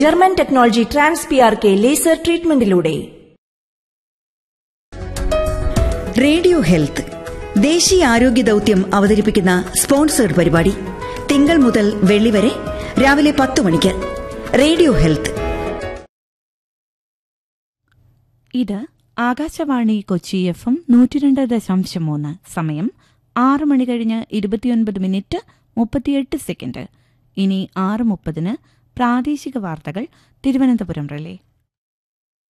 German technology trans P R K laser ട്രീറ്റ്മെന്റിലൂടെ radio health ദേശീയ ആരോഗ്യ ദൗത്യം അവതരിപ്പിക്കുന്ന സ്പോൺസേഡ് പരിപാടി തിങ്കൾ മുതൽ വെള്ളി വരെ രാവിലെ പത്ത് മണിക്ക് റേഡിയോ ഹെൽത്ത് ഇത് ആകാശവാണി കൊച്ചി എഫ് എം നൂറ്റിരണ്ട് ദശാംശം മൂന്ന് സമയം ആറ് മണി കഴിഞ്ഞ് ഇരുപത്തിയൊൻപത് മിനിറ്റ് മുപ്പത്തിയെട്ട് സെക്കൻഡ് ഇനി ആറ് മുപ്പതിന് പ്രാദേശിക വാർത്തകൾ തിരുവനന്തപുരം റിലേ